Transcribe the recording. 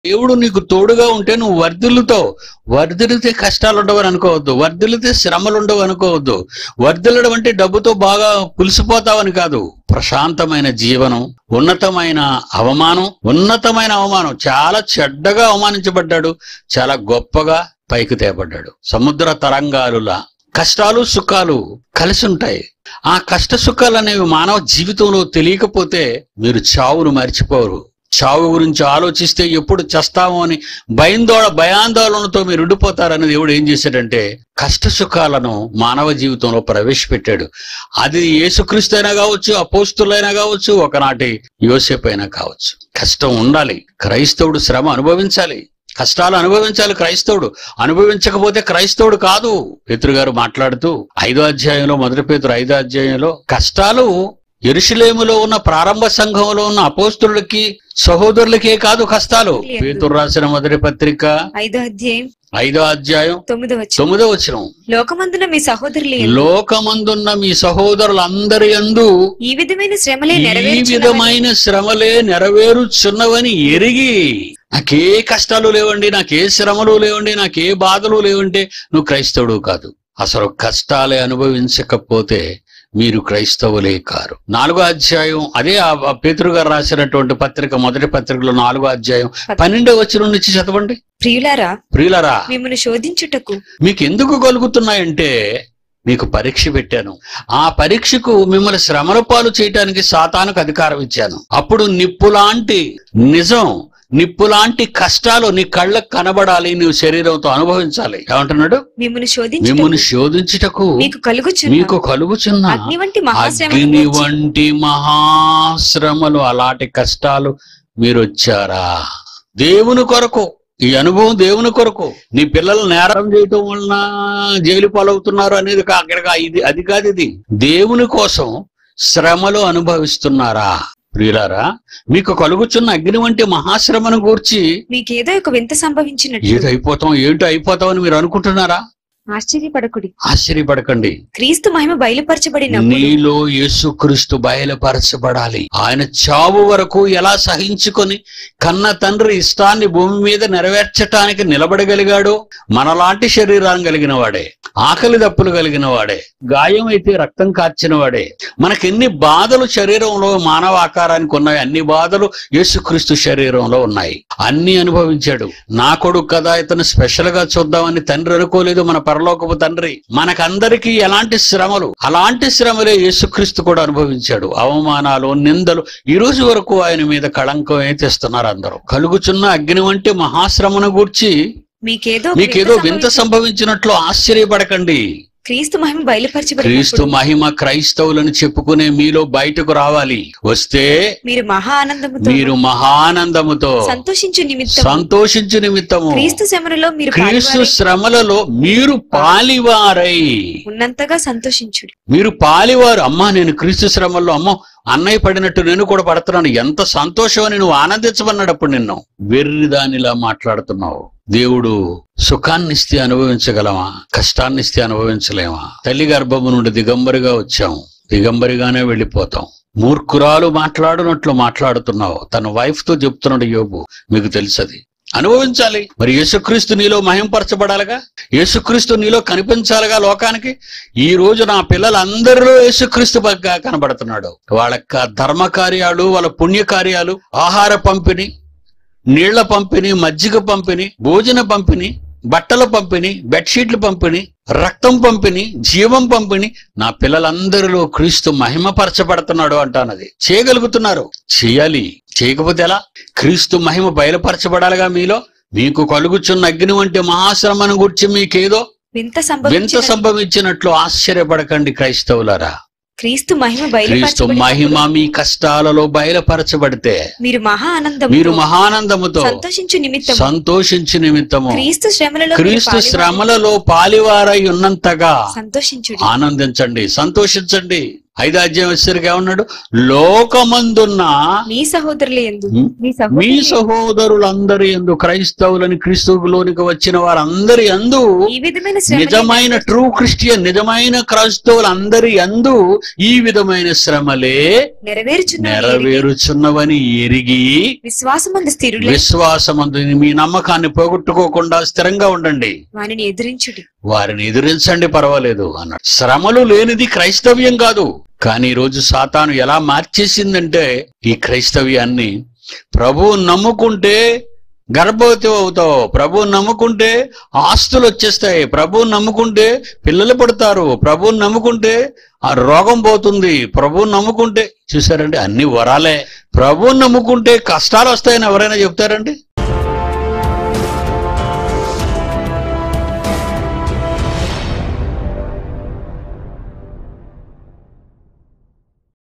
దేవుడు నీకు తోడుగా ఉంటే నువ్వు వర్ధిల్లుతావు వర్ధిల్లితే కష్టాలు ఉండవని అనుకోవద్దు వర్ధిల్లితే శ్రమలు ఉండవు అనుకోవద్దు వర్ధిల్లడం అంటే డబ్బుతో బాగా పులిసిపోతావని కాదు ప్రశాంతమైన జీవనం ఉన్నతమైన అవమానం ఉన్నతమైన అవమానం చాలా చెడ్డగా అవమానించబడ్డాడు చాలా గొప్పగా పైకి తేబడ్డాడు సముద్ర తరంగాలులా కష్టాలు సుఖాలు కలిసి ఉంటాయి ఆ కష్ట సుఖాలు అనేవి మానవ జీవితంలో తెలియకపోతే మీరు చావును మర్చిపోరు చావు గురించి ఆలోచిస్తే ఎప్పుడు చస్తామో అని భయందోళ భయాందోళనతో మీరు ఉండిపోతారని దేవుడు ఏం చేశాడంటే కష్ట సుఖాలను మానవ జీవితంలో ప్రవేశపెట్టాడు అది యేసుక్రీస్తు అయినా కావచ్చు అపోస్తులైనా కావచ్చు ఒకనాటి యోసేపు అయినా కావచ్చు కష్టం ఉండాలి క్రైస్తవుడు శ్రమ అనుభవించాలి కష్టాలు అనుభవించాలి క్రైస్తవుడు అనుభవించకపోతే క్రైస్తవుడు కాదు పేతురు గారు మాట్లాడుతూ ఐదో అధ్యాయంలో మొదటి పేతురు ఐదో అధ్యాయంలో కష్టాలు ఎరుషులేములో ఉన్న ప్రారంభ సంఘంలో ఉన్న అపోస్తులకి సహోదరులకే కాదు కష్టాలు పేతురు రాసిన మొదటి పత్రిక ఐదో అధ్యాయం ఐదో అధ్యాయం తొమ్మిదో వచ్చి తొమ్మిదో వచనం లోకమందున మీ సహోదరులు లోకమందున్న మీ సహోదరులందరి యందు ఈ విధమైన శ్రమలే ఈ నెరవేర్చున్నవని విధమైన శ్రమలే నెరవేరుచున్నవని ఎరిగి నాకే కష్టాలు లేవండి నాకే శ్రమలు లేవండి నాకే బాధలు లేవంటే నువ్వు క్రైస్తవుడు కాదు అసలు కష్టాలే అనుభవించకపోతే మీరు క్రైస్తవులే కారు నాలుగో అధ్యాయం అదే ఆ ఆ పేతురు గారు రాసినటువంటి పత్రిక మొదటి పత్రికలో నాలుగో అధ్యాయం పన్నెండో వచ్చిన నుంచి చదవండి ప్రియులారా ప్రియులరా మిమ్మల్ని శోధించుటకు మీకు మీకు ఎందుకు కలుగుతున్నాయంటే మీకు పరీక్ష పెట్టాను ఆ పరీక్షకు మిమ్మల్ని శ్రమల పాలు చేయటానికి సాతానుకు అధికారం ఇచ్చాను అప్పుడు నిప్పులాంటి నిజం నిప్పులాంటి కష్టాలు నీ కళ్ళకు కనబడాలి నువ్వు శరీరంతో అనుభవించాలి ఏమంటున్నాడు మిమ్మల్ని శోధించుటకు మిమ్మల్ని శోధించుటకు మీకు కలుగుచున్న మీకు కలుగుచున్న అగ్ని వంటి మహాశ్రమ అగ్ని వంటి మహాశ్రమలు అలాంటి కష్టాలు మీరు వచ్చారా దేవుని కొరకు ఈ అనుభవం దేవుని కొరకు నీ పిల్లలు నేరం చేయటం వలన జైలు పాలవుతున్నారు అనేది కా- అక్కడ కా- ఇది అది కాదు ఇది దేవుని కోసం శ్రమలు అనుభవిస్తున్నారా ప్రియులారా మీకు కలుగుచున్న అగ్ని వంటి మహాశ్రమను గూర్చి మీకేదో ఒక వింత సంభవించినట్టు ఏదో అయిపోతాం ఏంటో అయిపోతాం అని మీరు అనుకుంటున్నారా ఆశ్చర్యపడకుడి ఆశ్చర్యపడకండి క్రీస్తు మహిమ బయలుపరచబడినప్పుడు నీలో యేసుక్రీస్తు బయలుపరచబడాలి ఆయన చావు వరకు ఎలా సహించుకొని కన్న తండ్రి ఇష్టాన్ని భూమి మీద నెరవేర్చటానికి నిలబడగలిగాడో మనలాంటి శరీరాన్ని కలిగిన వాడే ఆకలి దప్పులు కలిగిన వాడే గాయం అయితే రక్తం కార్చిన వాడే మనకెన్ని బాధలు శరీరంలో మానవ ఆకారానికి ఉన్నాయి అన్ని బాధలు యేసుక్రీస్తు శరీరంలో ఉన్నాయి అన్ని అనుభవించాడు నా కొడుకు కదా ఇతను స్పెషల్ గా చూద్దామని తండ్రి అనుకోలేదు మన పరలోకపు తండ్రి మనకందరికీ ఎలాంటి శ్రమలు అలాంటి శ్రమలే యేసుక్రీస్తు కూడా అనుభవించాడు అవమానాలు నిందలు ఈ రోజు వరకు ఆయన మీద కళంకమే తెస్తున్నారు అందరూ కలుగుచున్న అగ్ని వంటి మహాశ్రమను గూర్చి మీకేదో ఒక మీకేదో వింత వింత సంభవించి- సంభవించినట్లు ఆశ్చర్యపడకండి క్రీస్తు మహిమ క్రీస్తు బయలుపరచబడినప్పుడు మహిమ క్రైస్తవులను చెప్పుకునే మీలో బయటకు రావాలి వస్తే మీరు మహా ఆనందముతో మీరు మహానందముతో సంతోషించు నిమిత్తం సంతోషించు నిమిత్తము క్రీస్తు శ్రమలలో మీరు క్రీస్తు పాలువారై శ్రమలలో మీరు పాలివారై ఉన్నంతగా సంతోషించుడి మీరు పాలివారు అమ్మా నేను క్రీస్తు శ్రమల్లో అమ్మో అన్నయ్య పడినట్టు నేను కూడా పడుతున్నాను ఎంత సంతోషం అని నువ్వు ఆనందించమన్నాడు అప్పుడు నిన్ను వెర్రి దానిలా మాట్లాడుతున్నావు దేవుడు సుఖాన్ని ఇస్తే అనుభవించగలమా కష్టాన్ని ఇస్తే అనుభవించలేమా తల్లి గర్భము నుండి దిగంబరిగా వచ్చాం దిగంబరిగానే వెళ్ళిపోతాం మూర్ఖురాలు మాట్లాడునట్లు మాట్లాడుతున్నావు తన వైఫ్ తో చెప్తున్నాడు యోబు మీకు తెలుసది అనుభవించాలి మరి యేసుక్రీస్తు నీలో మహింపరచబడాలిగా యేసుక్రీస్తు నీలో కనిపించాలిగా లోకానికి ఈ రోజు నా పిల్లలందరిలో యేసుక్రీస్తు బాగా కనబడుతున్నాడు వాళ్ళ క- ధర్మ కార్యాలు వాళ్ళ పుణ్య కార్యాలు ఆహార పంపిణీ నీళ్ల పంపిణీ మజ్జిగ పంపిణీ భోజన పంపిణీ బట్టల పంపిణీ బెడ్షీట్ల పంపిణీ రక్తం పంపిణీ జీవం పంపిణీ నా పిల్లలందరిలో క్రీస్తు మహిమపరచబడుతున్నాడు అంటానది చేయగలుగుతున్నారు చేయాలి చేయకపోతే ఎలా క్రీస్తు మహిమ బయలుపరచబడాలిగా మీలో మీకు కలుగుచున్న అగ్ని వంటి మహాశ్రమను గురించి మీకేదో వింత వింత సంభవించిన సంభవించినట్లు ఆశ్చర్యపడకండి క్రైస్తవులారా క్రీస్తు మహిమ క్రీస్తు మహిమ బయలుపరచబడినప్పుడు మీ కష్టాలలో బయలుపరచబడితే మీరు మహా ఆనందం మీరు మహానందముతో సంతోషించు నిమిత్తం సంతోషించు నిమిత్తము క్రీస్తు శ్రమలలో మీరు క్రీస్తు పాలువారై శ్రమలలో పాలివారై ఉన్నంతగా సంతోషించుడి ఆనందించండి సంతోషించండి ఐదో అధ్యాయం వచ్చేసరికి ఏమన్నాడు లోకమందున్న మీ సహోదరుల ఎందు ఉమ్, మీ మీ సహోదరుల సహోదరులందరి ఎందు క్రైస్తవులని క్రీస్తువులోనికి వచ్చిన వారందరి అందు ఈ విధమైన శ్రమలే నిజమైన ట్రూ క్రిస్టియన్ నిజమైన క్రైస్తవులందరి అందు ఈ విధమైన శ్రమలే నెరవేర్చున్న నెరవేరుచున్నవని ఎరిగి విశ్వాసమందు స్థిరులై విశ్వాసమందు మీ నమ్మకాన్ని పోగొట్టుకోకుండా స్థిరంగా ఉండండి వానిని ఎదిరించుడి వారిని ఎదిరించండి పర్వాలేదు అన్నాడు శ్రమలు లేనిది క్రైస్తవ్యం కాదు కానీ ఈ రోజు సాతాను ఎలా మార్చేసిందంటే ఈ క్రైస్తవ్యాన్ని ప్రభువు నమ్ముకుంటే గర్భవతి అవుతావు ప్రభువు నమ్ముకుంటే ఆస్తులు వచ్చేస్తాయి ప్రభువు నమ్ముకుంటే పిల్లలు పడతారు ప్రభువు నమ్ముకుంటే ఆ రోగం పోతుంది ప్రభువు నమ్ముకుంటే చూసారండి అన్ని వరాలే ప్రభువు నమ్ముకుంటే కష్టాలు వస్తాయని ఎవరైనా చెప్తారండి